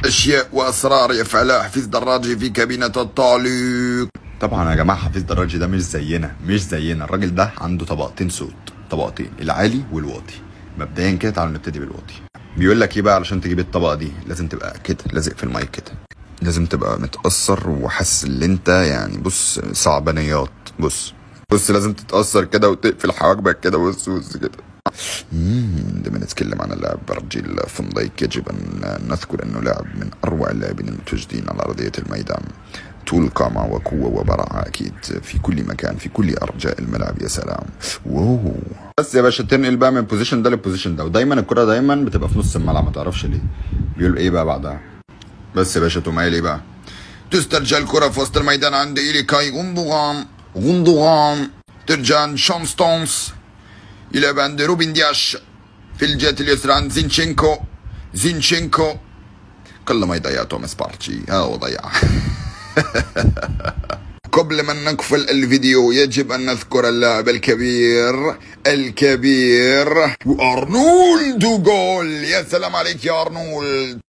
أشياء وأسرار يفعلها حفيظ دراجي في كابينة التعليق طبعا يا جماعة حفيظ دراجي ده مش زينا مش زينا الراجل ده عنده طبقتين صوت طبقتين العالي والواطي مبدئيا كده تعالوا نبتدي بالواطي بيقول لك ايه بقى علشان تجيب الطبقة دي لازم تبقى كده لازق في المايك كده لازم تبقى متأثر وحاسس ان انت يعني بص صعبانيات بص بص لازم تتأثر كده وتقفل حواجبك كده بص بص كده مم، لما نتكلم عن اللاعب برجيل فان دايك يجب ان نذكر انه لاعب من اروع اللاعبين المتواجدين على ارضيه الميدان طول قامة وقوة وبراعة أكيد في كل مكان في كل أرجاء الملعب يا سلام واو بس يا باشا تنقل بقى من البوزيشن ده للبوزيشن ده ودايما الكرة دايما بتبقى في نص الملعب ما تعرفش ليه بيقول إيه بقى بعدها بس يا باشا تقوم قايل إيه بقى تسترجع الكرة في وسط الميدان عند إيليكاي غوندوغان غوندوغان ترجع شون ستونز يلعب عند روبن دياش في الجهة اليسرى عند زينشينكو زينشينكو كل ما يضيع توماس بارتشي ها هو ضيع قبل ما نقفل الفيديو يجب أن نذكر اللاعب الكبير الكبير وأرنولد جول يا سلام عليك يا أرنولد